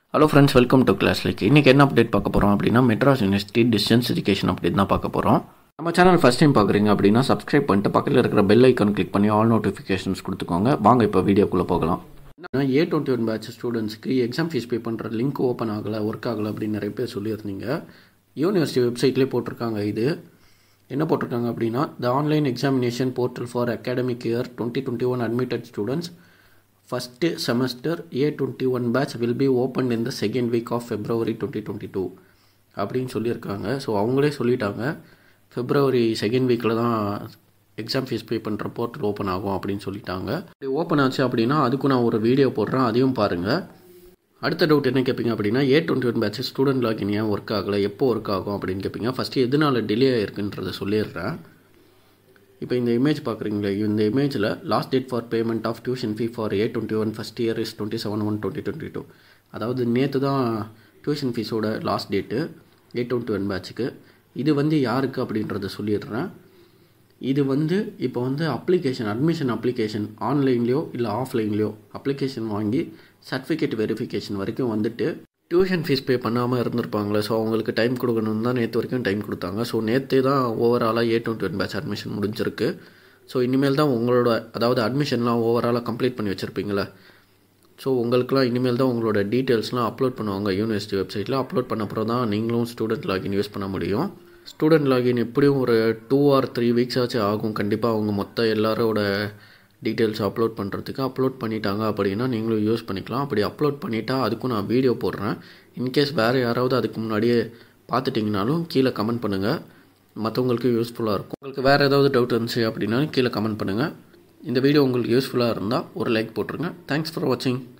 hello friends welcome to class like இன்றைக்கி என்ன update பார்க்க போகிறோம் அப்படின்னா Madras university distance education update தான் பார்க்க போகிறோம் நம்ம சேனல் ஃபஸ்ட் டைம் பார்க்குறீங்க அப்படின்னா சப்ஸ்கிரைப் பண்ணிட்டு பக்கத்தில் இருக்கிற பெல் ஐக்கான் கிளிக் பண்ணி ஆல் நோட்டிஃபிகேஷன்ஸ் கொடுத்துக்கோங்க வாங்க இப்போ வீடியோக்குள்ளே போகலாம் ஏ டுவெண்ட்டி ஒன் பேட்ச் ஸ்டூடெண்ட்ஸ்க்கு எக்ஸாம் ஃபீஸ் பே பண்ணுற லிங்க் ஓப்பன் ஆகலை ஒர்க் ஆகலை அப்படின்னு நிறைய பேர் சொல்லியிருந்தீங்க யூனிவர்சிட்டி வெப்சைட்லேயே போட்டிருக்காங்க இது என்ன போட்டிருக்காங்க அப்படின்னா the online examination portal for academic year twenty twenty one admitted students first semester A twenty one batch will be open in the second week of February twenty twenty two அப்படின்னு சொல்லியிருக்காங்க so அவங்களே சொல்லிட்டாங்க February second வீக்கில் தான் exam fees pay பண்ணுற portal open ஆகும் அப்படின்னு சொல்லிட்டாங்க இப்படி ஓப்பன் ஆச்சு அப்படின்னா அதுக்கும் நான் ஒரு வீடியோ போடுறேன் அதையும் பாருங்கள் அடுத்த டவுட் என்ன கேட்பீங்க அப்படின்னா A twenty one batch student login ஏன் ஒர்க் ஆகலை எப்போ ஒர்க் ஆகும் அப்படின்னு கேட்பீங்க ஃபஸ்ட்டு எதனால டிலே ஆயிருக்குன்றதை சொல்லிடுறேன் இப்போ இந்த இமேஜ் பார்க்குறீங்களே இந்த இமேஜில் last date for payment of tuition fee for A twenty one first year is twenty seven one twenty twenty two அதாவது நேற்று தான் டியூஷன் ஃபீஸோட last date A twenty one பேட்சுக்கு இது வந்து யாருக்கு அப்படின்றத சொல்லிடுறேன் இது வந்து இப்போ வந்து அப்ளிகேஷன் அட்மிஷன் அப்ளிகேஷன் ஆன்லைன்லேயோ இல்லை ஆஃப்லைன்லேயோ அப்ளிகேஷன் வாங்கி சர்டிஃபிகேட் வெரிஃபிகேஷன் வரைக்கும் வந்துட்டு டியூஷன் ஃபீஸ் பே பண்ணாமல் இருந்திருப்பாங்களே ஸோ அவங்களுக்கு டைம் கொடுக்கணும்னு தான் நேற்று வரைக்கும் டைம் கொடுத்தாங்க ஸோ நேற்றே தான் ஓவராலாக A twenty one batch admission முடிஞ்சிருக்கு ஸோ இனிமேல் தான் உங்களோட அதாவது அட்மிஷன்லாம் ஓவராலாக கம்ப்ளீட் பண்ணி வச்சுருப்பீங்களே ஸோ உங்களுக்குலாம் இனிமேல் தான் உங்களோட டீட்டெயில்ஸ்லாம் அப்லோட் பண்ணுவாங்க யூனிவர்சிட்டி வெப்சைட்டில் அப்லோட் பண்ண அப்புறம் தான் நீங்களும் ஸ்டூடெண்ட் லாகின் யூஸ் பண்ண முடியும் ஸ்டூடெண்ட் லாகின் எப்படியும் ஒரு டூ ஆர் த்ரீ வீக்ஸ் ஆச்சு ஆகும் கண்டிப்பாக அவங்க மொத்த எல்லாரோட டீட்டெயில்ஸ் அப்லோட் பண்ணுறதுக்கு அப்லோட் பண்ணிட்டாங்க அப்படின்னா நீங்களும் யூஸ் பண்ணிக்கலாம் அப்படி அப்லோட் பண்ணிட்டா அதுக்கும் நான் வீடியோ போடுறேன் இன்கேஸ் வேறு யாராவது அதுக்கு முன்னாடியே பார்த்துட்டிங்கனாலும் கீழே கமெண்ட் பண்ணுங்கள் மற்றவங்களுக்கு யூஸ்ஃபுல்லாக இருக்கும் உங்களுக்கு வேறு ஏதாவது டவுட் இருந்துச்சு அப்படின்னா கீழே கமெண்ட் பண்ணுங்கள் இந்த வீடியோ உங்களுக்கு யூஸ்ஃபுல்லாக இருந்தால் ஒரு லைக் போட்டுருங்க தேங்க்ஸ் ஃபார் வாட்சிங்